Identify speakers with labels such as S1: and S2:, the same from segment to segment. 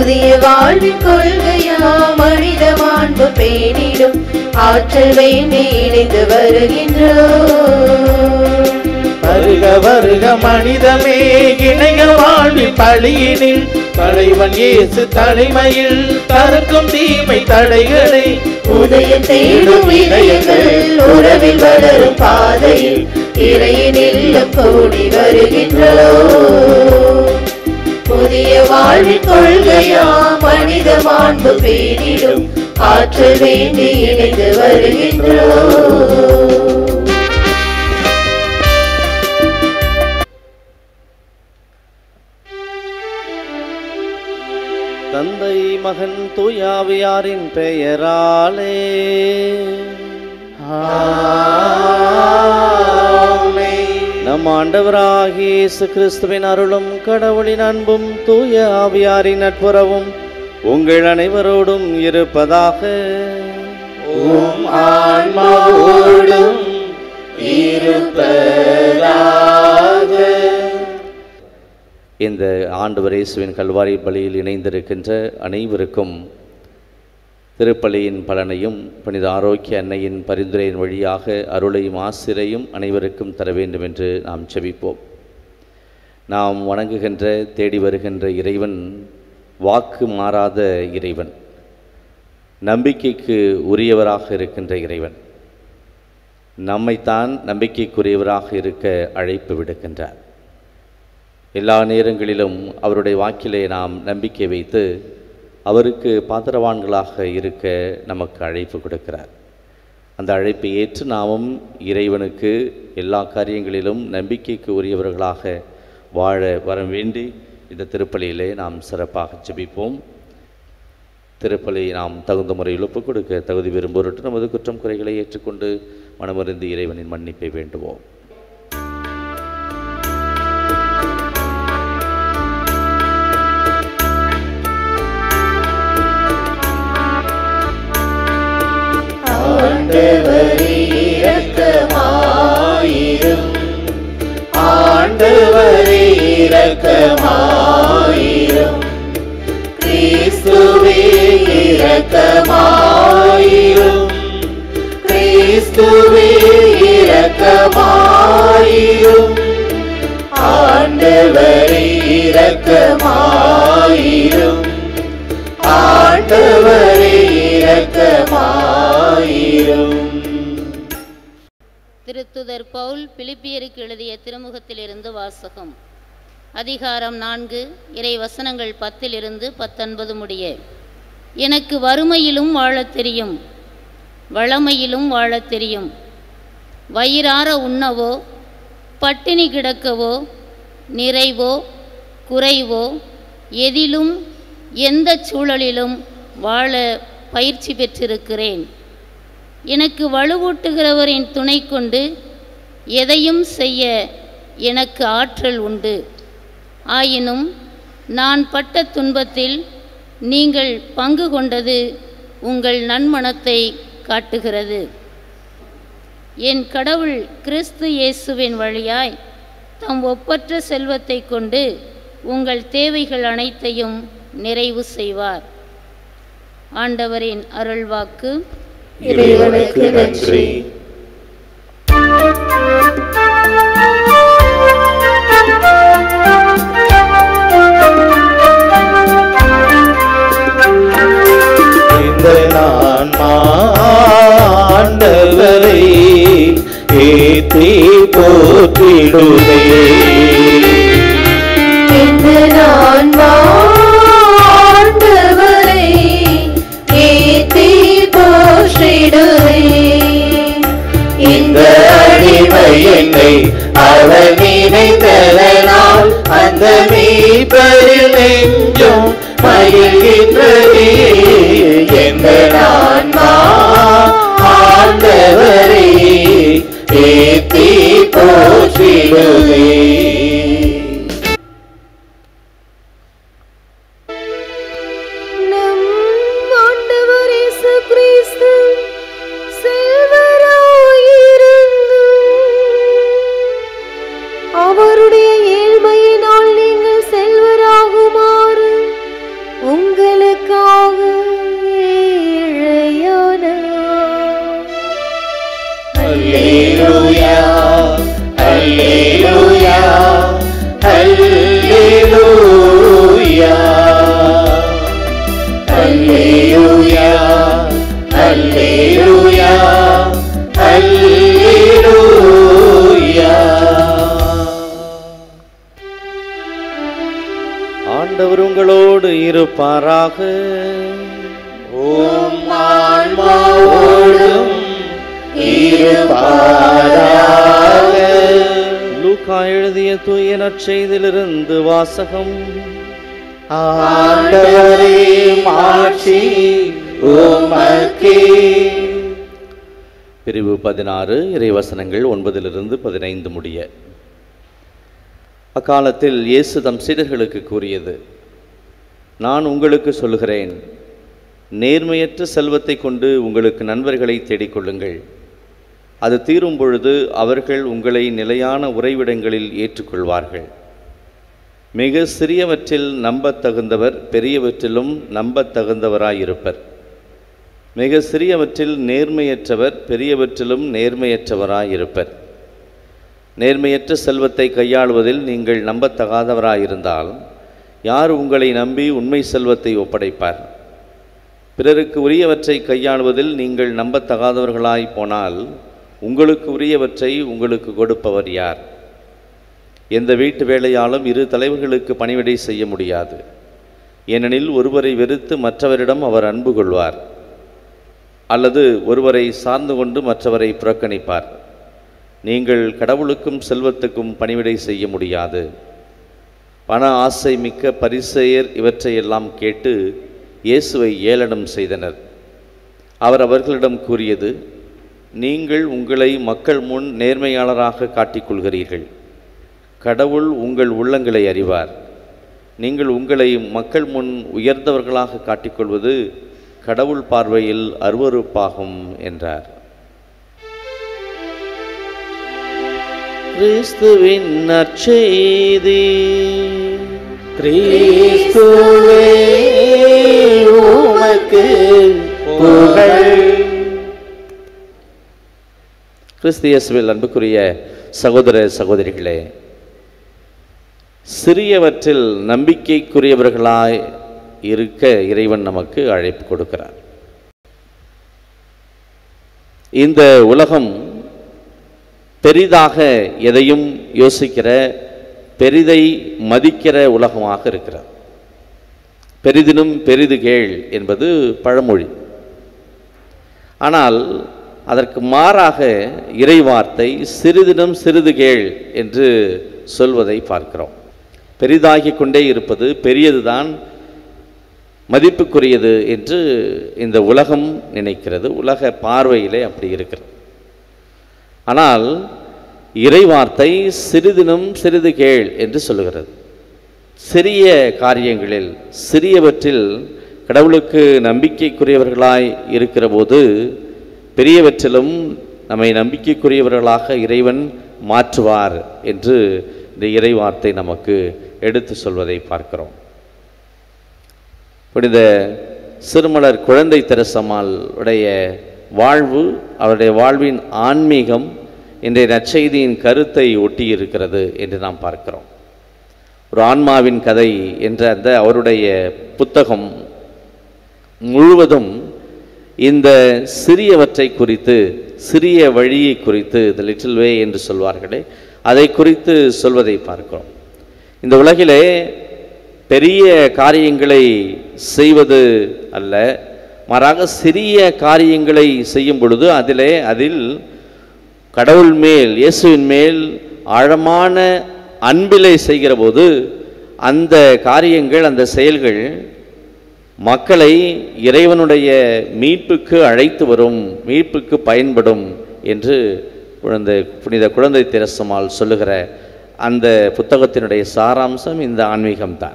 S1: புதிய வாழ்வின் கொள்கையா மனித மாண்பு பேணிடும் ஆற்றல் வேண்டி இணைந்து வருகின்றோம்
S2: வருக வருக மனிதமே இணைய வாழ்வில் பழியினில் தலைவன் இயேசு தலைமையில் தடுக்கும் தீமை தடைகளை
S1: உதயம் தேடும் இதயங்கள் உறவில் வளரும் பாதையில் இறையின் இல்லம் கூடி வருகின்றோம் புதிய வாழ்வின் கொள்கையா மனித மாண்பு பேணிடும் ஆற்றல் வேண்டி இணைந்து வருகின்றோம்
S2: தந்தை மகன் தூயாவியாரின் பெயராலே நம் ஆண்டவராகிய இயேசு கிறிஸ்துவின் அருளும் கடவுளின் அன்பும் தூய ஆவியாரின் நட்புறவும் உங்கள் அனைவரோடும் இருப்பதாக
S3: உம் ஆன்மாவோடும் இருப்பதாக
S2: இந்த ஆண்டவர் இயேசுவின் கல்வாரி பலியில் இணைந்திருக்கின்ற அனைவருக்கும் திருப்பலியின் பலனையும் புனித ஆரோக்கிய அன்னையின் பரிந்துரையின் வழியாக அருளையும் ஆசிரையும் அனைவருக்கும் தர வேண்டும் என்று நாம் செபிப்போம் நாம் வணங்குகின்ற தேடி வருகின்ற இறைவன் வாக்கு மாறாத இறைவன் நம்பிக்கைக்கு உரியவராக இருக்கின்ற இறைவன் நம்மைத்தான் நம்பிக்கைக்குரியவராக இருக்க அழைப்பு விடுக்கின்றார் எல்லா நேரங்களிலும் அவருடைய வாக்கிலே நாம் நம்பிக்கை வைத்து அவருக்கு பாத்திரவான்களாக இருக்க நமக்கு அழைப்பு கொடுக்கிறார் அந்த அழைப்பை ஏற்று நாமும் இறைவனுக்கு எல்லா காரியங்களிலும் நம்பிக்கைக்கு உரியவர்களாக வாழ வர வேண்டி இந்த திருப்பலியிலே நாம் சிறப்பாக ஜெபிப்போம் திருப்பலி நாம் தகுந்த முறையில் ஒப்புக் கொடுக்க தகுதி பெறும் பொருட்டு நமது குற்றம் குறைகளை ஏற்றுக்கொண்டு மனமறிந்து இறைவனின் மன்னிப்பை வேண்டுவோம்
S1: ஆண்டவரே இரக்கமாயிரும்
S3: ஆண்டவரே இரக்கமாயிரும் கிறிஸ்துவே இரக்கமாயிரும் கிறிஸ்துவே இரக்கமாயிரும் ஆண்டவரே இரக்கமாயிரும் ஆண்டவரே இரக்கமாயிரும்
S4: திருத்துதர் பவுல் பிலிப்பியருக்கு எழுதிய திருமுகத்திலிருந்து வாசகம் அதிகாரம் நான்கு இறை வசனங்கள் பத்திலிருந்து பத்தொன்பது முடிய எனக்கு வறுமையிலும் வாழத் தெரியும் வளமையிலும் வாழத் தெரியும் வயிறார உண்ணவோ பட்டினி கிடக்கவோ நிறைவோ குறைவோ எதிலும் எந்த சூழலிலும் வாழ பயிற்சி பெற்றிருக்கிறேன் எனக்கு வலுவூட்டுகிறவரின் துணை கொண்டு எதையும் செய்ய எனக்கு ஆற்றல் உண்டு ஆயினும் நான் பட்ட துன்பத்தில் நீங்கள் பங்கு கொண்டது உங்கள் நன்மனத்தை காட்டுகிறது என் கடவுள் கிறிஸ்து இயேசுவின் வழியாய் தம் ஒப்பற்ற செல்வத்தை கொண்டு உங்கள் தேவைகள் அனைத்தையும் நிறைவு செய்வார் ஆண்டவரின் அருள்வாக்கு
S3: இறைவனுக்கு நன்றி இந்த நான் ஆண்டவரை ஏத்தி போற்றிடுதே
S1: இந்த நான் ஆண்டவரை ஏத்தி போற்றிடுவேன்
S3: இந்த அடிமை என்னை அவர் நினைத்ததனால் அந்த மீட்பரில் நெஞ்சும் மகிழ்கின்றதே எந்த நான் ஆண்டவரே ஏத்தி போற்றிடுவே
S1: நம் ஆண்டவர் இயேசு கிறிஸ்து செல்வராயிருந்து அவருடைய ஏழ்மையினால் நீங்கள் செல்வராகுமாறு உங்கள்
S2: உங்களோடு இருப்பாராக
S3: உம் ஆன்மாவோடும் இருப்பாராக
S2: லூக்கா எழுதிய தூய நற்செய்தியிலிருந்து வாசகம்
S3: ஆண்டவரே மாட்சி உமக்கே
S2: பிரிவு பதினாறு இறைவசனங்கள் ஒன்பதிலிருந்து பதினைந்து முடிய அக்காலத்தில் இயேசு தம் சீடர்களுக்கு கூறியது நான் உங்களுக்கு சொல்லுகிறேன் நேர்மையற்ற செல்வத்தை கொண்டு உங்களுக்கு நண்பர்களை தேடிக்கொள்ளுங்கள் அது தீரும் பொழுது அவர்கள் உங்களை நிலையான உறைவிடங்களில் ஏற்றுக்கொள்வார்கள் மிக சிறியவற்றில் நம்பத் தகுந்தவர் பெரியவற்றிலும் நம்பத் தகுந்தவராயிருப்பர் மிக சிறியவற்றில் நேர்மையற்றவர் பெரியவற்றிலும் நேர்மையற்றவராயிருப்பர் நேர்மையற்ற செல்வத்தை கையாளுவதில் நீங்கள் நம்பத்தகாதவராயிருந்தால் யார் உங்களை நம்பி உண்மை செல்வத்தை ஒப்படைப்பார் பிறருக்கு உரியவற்றை கையாளுவதில் நீங்கள் நம்பத்தகாதவர்களாய் போனால் உங்களுக்கு உரியவற்றை உங்களுக்கு கொடுப்பவர் யார் எந்த வீட்டு வேலையாலும் இரு தலைவர்களுக்கு பணிவிடை செய்ய முடியாது ஏனெனில் ஒருவரை வெறுத்து மற்றவரிடம் அவர் அன்பு கொள்வார் அல்லது ஒருவரை சார்ந்து கொண்டு மற்றவரை புறக்கணிப்பார் நீங்கள் கடவுளுக்கும் செல்வத்துக்கும் பணிவிடை செய்ய முடியாது பண ஆசை மிக்க பரிசெயர் இவற்றையெல்லாம் கேட்டு இயேசுவை ஏளனம் செய்தனர் அவர் அவர்களிடம் கூறியது நீங்கள் உங்களை மக்கள் முன் நேர்மையாளராக காட்டிக்கொள்கிறீர்கள் கடவுள் உங்கள் உள்ளங்களை அறிவார் நீங்கள் உங்களை மக்கள் முன் உயர்ந்தவர்களாக காட்டிக்கொள்வது கடவுள் பார்வையில் அருவருப்பாகும் என்றார் கிறிஸ்துவின் நற்செய்தி
S3: கிறிஸ்துவே உமக்கு புகழ்
S2: கிறிஸ்தியசுவில் அன்புக்குரிய சகோதர சகோதரிகளே சிறியவற்றில் நம்பிக்கைக்குரியவர்களாய் இருக்க இறைவன் நமக்கு அழைப்பு கொடுக்கிறார் இந்த உலகம் பெரிதாக எதையும் யோசிக்கிற பெரிதை மதிக்கிற உலகமாக இருக்கிறது பெரிதினும் பெரிது கேள் என்பது பழமொழி ஆனால் அதற்கு மாறாக இறைவார்த்தை சிறிதினும் சிறிது கேள் என்று சொல்வதை பார்க்கிறோம் பெரிதாகிக் கொண்டே இருப்பது பெரியதுதான் மதிப்புக்குரியது என்று இந்த உலகம் நினைக்கிறது உலக பார்வையிலே அப்படி இருக்கிறது ஆனால் இறைவார்த்தை சிறிதினும் சிறிது கேள் என்று சொல்லுகிறது சிறிய காரியங்களில் சிறியவற்றில் கடவுளுக்கு நம்பிக்கைக்குரியவர்களாய் இருக்கிற போது பெரியவற்றிலும் நம்மை நம்பிக்கைக்குரியவர்களாக இறைவன் மாற்றுவார் என்று இந்த இறைவார்த்தை நமக்கு எடுத்து சொல்வதை பார்க்கிறோம் புனித சிறுமலர் குழந்தை தெரசம்மாள் உடைய வாழ்வு அவருடைய வாழ்வின் ஆன்மீகம் இன்றைய நற்செய்தியின் கருத்தை ஒட்டி இருக்கிறது என்று நாம் பார்க்கிறோம் ஒரு ஆன்மாவின் கதை என்ற அந்த அவருடைய புத்தகம் முழுவதும் இந்த சிறியவற்றை குறித்து சிறிய வழியை குறித்து த லிட்டில் வே என்று சொல்வார்களே அதை குறித்து சொல்வதை பார்க்கிறோம் இந்த உலகிலே பெரிய காரியங்களை செய்வது அல்ல மாறாக சிறிய காரியங்களை செய்யும் பொழுது அதிலே அதில் கடவுள் மேல் இயேசுவின் மேல் ஆழமான அன்பிலை செய்கிற போது அந்த காரியங்கள் அந்த செயல்கள் மக்களை இறைவனுடைய மீட்புக்கு அழைத்து வரும் மீட்புக்கு பயன்படும் என்று குழந்தை புனித குழந்தை திரசமால் சொல்லுகிற அந்த புத்தகத்தினுடைய சாராம்சம் இந்த ஆன்மீகம்தான்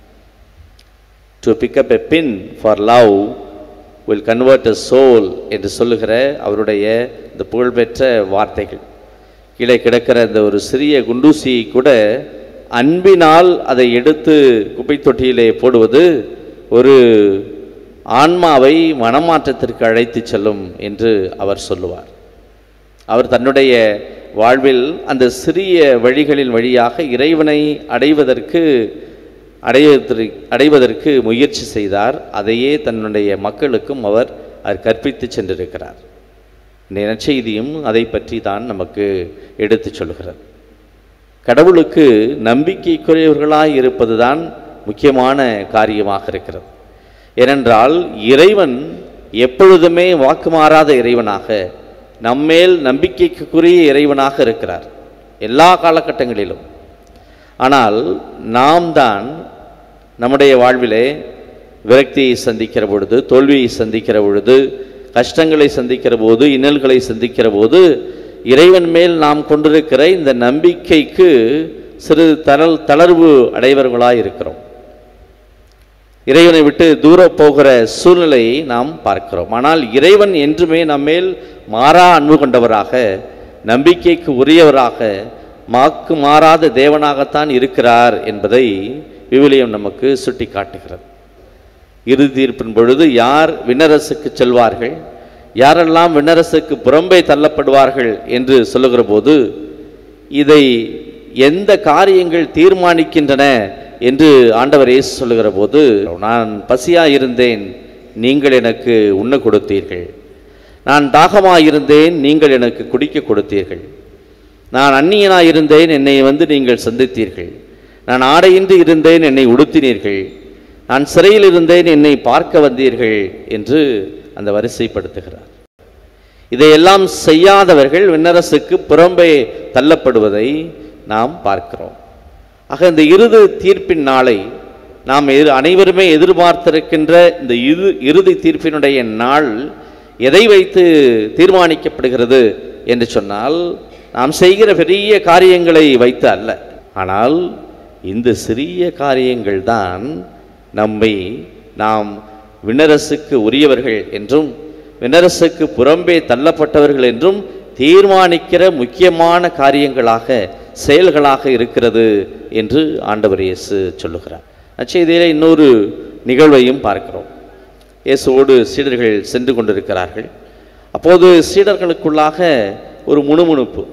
S2: to pick up a pin for love will convert a soul என்று சொல்லுகிற அவருடைய இந்த புகழ்பெற்ற வார்த்தைகள் கீழே கிடக்கிற இந்த ஒரு சிறிய குண்டூசியை கூட அன்பினால் அதை எடுத்து குப்பை தொட்டியிலே போடுவது ஒரு ஆன்மாவை மனமாற்றத்திற்கு அழைத்து செல்லும் என்று அவர் சொல்லுவார் அவர் தன்னுடைய வாழ்வில் அந்த சிறிய வழிகளின் வழியாக இறைவனை அடைவதற்கு அடைவதற்கு அடைவதற்கு முயற்சி செய்தார் அதையே தன்னுடைய மக்களுக்கும் அவர் அவர் கற்பித்து சென்றிருக்கிறார் இந்த நற்செய்தியும் அதை பற்றி தான் நமக்கு எடுத்துச் சொல்கிறது கடவுளுக்கு நம்பிக்கைக்குரியவர்களாய் இருப்பதுதான் முக்கியமான காரியமாக இருக்கிறது ஏனென்றால் இறைவன் எப்பொழுதுமே வாக்கு மாறாத இறைவனாக நம்மேல் நம்பிக்கைக்குரிய இறைவனாக இருக்கிறார் எல்லா காலகட்டங்களிலும் ஆனால் நாம் தான் நம்முடைய வாழ்விலே விரக்தியை சந்திக்கிற பொழுது தோல்வியை சந்திக்கிற பொழுது கஷ்டங்களை சந்திக்கிற போது இன்னல்களை சந்திக்கிற போது இறைவன் மேல் நாம் கொண்டிருக்கிற இந்த நம்பிக்கைக்கு சிறு தளல் தளர்வு அடைவர்களாய் இருக்கிறோம் இறைவனை விட்டு தூர போகிற சூழ்நிலையை நாம் பார்க்கிறோம் ஆனால் இறைவன் என்றுமே நம்மேல் மாறா அன்பு கொண்டவராக நம்பிக்கைக்கு உரியவராக மாக்கு மாறாத தேவனாகத்தான் இருக்கிறார் என்பதை விவிலியம் நமக்கு சுட்டி காட்டுகிறது இறுதி தீர்ப்பின் பொழுது யார் விண்ணரசுக்கு செல்வார்கள் யாரெல்லாம் விண்ணரசுக்கு புறம்பே தள்ளப்படுவார்கள் என்று சொல்லுகிற போது இதை எந்த காரியங்கள் தீர்மானிக்கின்றன என்று ஆண்டவர் இயேசு சொல்லுகிற போது நான் பசியாக இருந்தேன் நீங்கள் எனக்கு உண்ண கொடுத்தீர்கள் நான் தாகமாக இருந்தேன் நீங்கள் எனக்கு குடிக்க கொடுத்தீர்கள் நான் அந்நியனாக இருந்தேன் என்னை வந்து நீங்கள் சந்தித்தீர்கள் நான் ஆடையின்றி இருந்தேன் என்னை உடுத்தினீர்கள் நான் சிறையில் இருந்தேன் என்னை பார்க்க வந்தீர்கள் என்று அந்த வரிசைப்படுத்துகிறார் இதையெல்லாம் செய்யாதவர்கள் விண்ணரசுக்கு புறம்பே தள்ளப்படுவதை நாம் பார்க்கிறோம் ஆக இந்த இறுதி தீர்ப்பின் நாளை நாம் எதிர் அனைவருமே எதிர்பார்த்திருக்கின்ற இந்த இறு இறுதி தீர்ப்பினுடைய நாள் எதை வைத்து தீர்மானிக்கப்படுகிறது என்று சொன்னால் நாம் செய்கிற பெரிய காரியங்களை வைத்து அல்ல ஆனால் இந்த சிறிய காரியங்கள் தான் நம்மை நாம் விண்ணரசுக்கு உரியவர்கள் என்றும் விண்ணரசுக்கு புறம்பே தள்ளப்பட்டவர்கள் என்றும் தீர்மானிக்கிற முக்கியமான காரியங்களாக செயல்களாக இருக்கிறது என்று ஆண்டவர் இயேசு சொல்லுகிறார் அச்செய்தியிலே இன்னொரு நிகழ்வையும் பார்க்கிறோம் இயேசுவோடு சீடர்கள் சென்று கொண்டிருக்கிறார்கள் அப்போது சீடர்களுக்குள்ளாக ஒரு முணுமுணுப்பு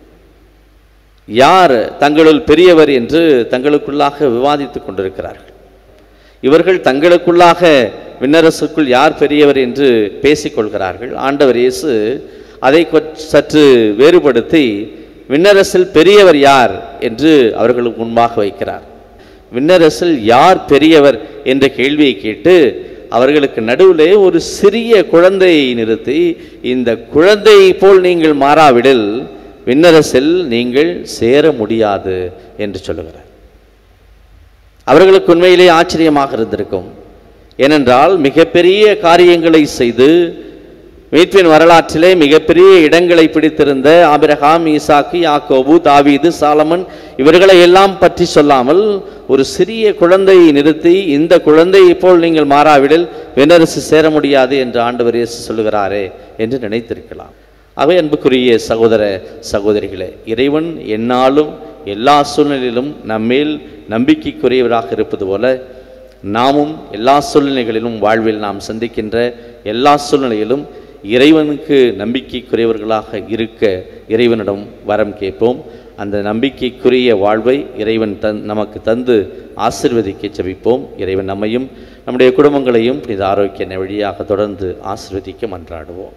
S2: யார் தங்களுள் பெரியவர் என்று தங்களுக்குள்ளாக விவாதித்துக் கொண்டிருக்கிறார்கள் இவர்கள் தங்களுக்குள்ளாக விண்ணரசுக்குள் யார் பெரியவர் என்று பேசிக்கொள்கிறார்கள் ஆண்டவர் இயேசு அதை கொ- சற்று வேறுபடுத்தி விண்ணரசில் பெரியவர் யார் என்று அவர்களுக்கு முன்பாக வைக்கிறார் விண்ணரசில் யார் பெரியவர் என்ற கேள்வியை கேட்டு அவர்களுக்கு நடுவிலே ஒரு சிறிய குழந்தையை நிறுத்தி இந்த குழந்தையை போல் நீங்கள் மாறாவிடில் விண்ணரசில் நீங்கள் சேர முடியாது என்று சொல்லுகிறார் அவர்களுக்கு உண்மையிலே ஆச்சரியமாக இருந்திருக்கும் ஏனென்றால் மிகப்பெரிய காரியங்களை செய்து மீட்பின் வரலாற்றிலே மிகப்பெரிய இடங்களை பிடித்திருந்த ஆபிரகாம் ஈசாக்கு யாக்கோபு தாவீது சாலமன் இவர்களை எல்லாம் பற்றி சொல்லாமல் ஒரு சிறிய குழந்தையை நிறுத்தி இந்த குழந்தையை போல் நீங்கள் மாறாவிடில் விண்ணரசு சேர முடியாது என்று ஆண்டவர் இயேசு சொல்லுகிறாரே என்று நினைத்திருக்கலாம் அவை அன்புக்குரிய சகோதர சகோதரிகளே இறைவன் எந்நாளும் எல்லா சூழ்நிலையிலும் நம்மேல் நம்பிக்கைக்குரியவராக இருப்பது போல நாமும் எல்லா சூழ்நிலைகளிலும் வாழ்வில் நாம் சந்திக்கின்ற எல்லா சூழ்நிலையிலும் இறைவனுக்கு நம்பிக்கைக்குரியவர்களாக இருக்க இறைவனிடம் வரம் கேட்போம் அந்த நம்பிக்கைக்குரிய வாழ்வை இறைவன் தன் நமக்கு தந்து ஆசிர்வதிக்க ஜெபிப்போம் இறைவன் நம்மையும் நம்முடைய குடும்பங்களையும் இது ஆரோக்கிய வழியாக தொடர்ந்து ஆசிர்வதிக்க மன்றாடுவோம்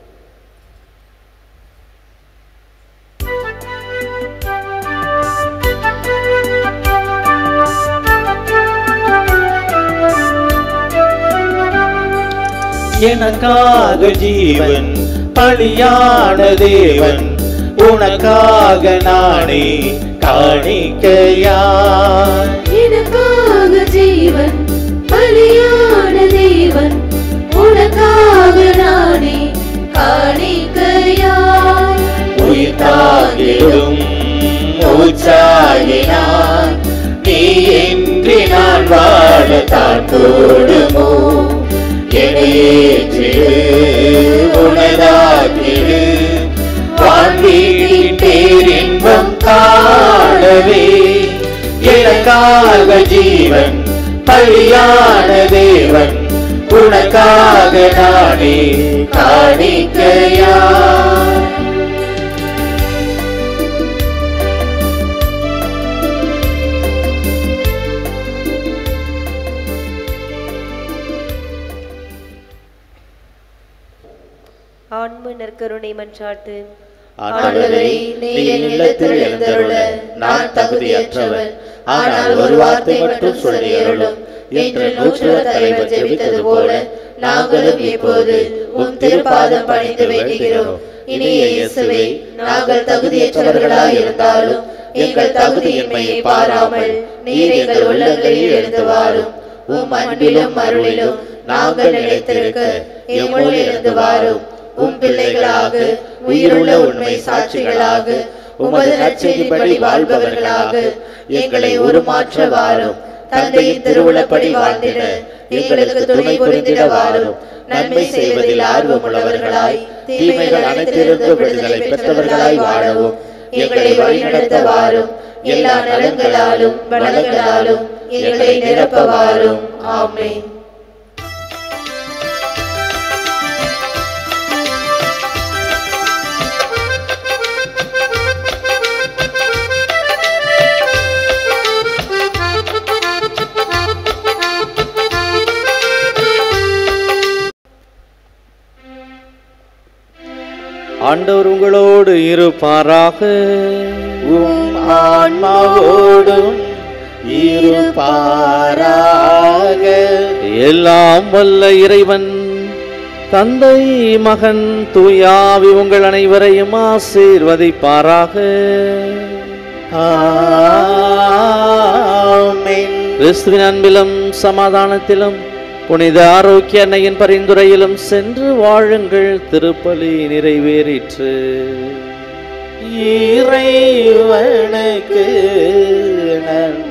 S3: எனக்காக ஜீவன் பலியான தேவன் உனக்காக நானே காணிக்கையாய்
S1: எனக்காக ஜீவன் பலியான தேவன் உனக்காக நானே காணிக்கையாய்
S3: உயிர்த்தாகிடும் மூச்சாகினான் நீ இன்றி நான் வாழத்தான் கூடுமோ என்னையேற்றிடு உனதாக்கிடு வாழ்வீட்டின் பேரின்பம் காணவே எனக்காக ஜீவன் பலியான தேவன் உனக்காக நானே காணிக்கையா
S5: ஆன்ம நற்கருணை மன்றாட்டு
S3: ஆண்டவரே நீ என் இல்லத்தில் எழுந்தருள நான் தகுதியற்றவன் ஆனால் ஒரு வார்த்தை மட்டும் சொல்லி அருளும் என்று நூற்றுவர் தலைவர் ஜெபித்தது போல நாங்களும் இப்போது உம் திருப்பாதம் பணிந்து வேண்டுகிறோம் இனிய இயேசுவே நாங்கள் தகுதியற்றவர்களாய் இருந்தாலும் எங்கள் தகுதியின்மையை பாராமல் நீர் எங்கள் உள்ளங்களில் எழுந்து வாரும் உம் அன்பிலும் அருளிலும் நாங்கள் நிலைத்திருக்க எம்முள் இருந்து வாரும் உம் பிள்ளைகளாக உயிருள்ள உண்மை சாட்சிகளாக உமது நற்செய்திப்படி வாழ்பவர்களாக எங்களை உருமாற்ற வாரும் தந்தையின் திருவுளப்படி வாழ்ந்திட எங்களுக்கு துணை புரிந்திட வாரும் நன்மை செய்வதில் ஆர்வமுள்ளவர்களாய் தீமைகள் அனைத்திலிருந்து விடுதலை பெற்றவர்களாய் வாழவும் எங்களை வழிநடத்த வாரும் எல்லா நலங்களாலும் வளங்களாலும் எங்களை நிரப்ப வாரும் ஆமென்
S2: ஆண்டவர் உங்களோடு இருப்பாராக
S3: உம் ஆன்மாவோடும் இருப்பாராக
S2: எல்லாம் வல்ல இறைவன் தந்தை மகன் தூயாவி உங்கள் அனைவரையும் ஆசீர்வதிப்பாராக
S3: ஆமென்
S2: கிறிஸ்துவின் அன்பிலும் சமாதானத்திலும் புனித ஆரோக்கிய அன்னையின் பரிந்துரையிலும் சென்று வாழுங்கள் திருப்பலி நிறைவேறிற்று
S3: இறைவனுக்கு நன்றி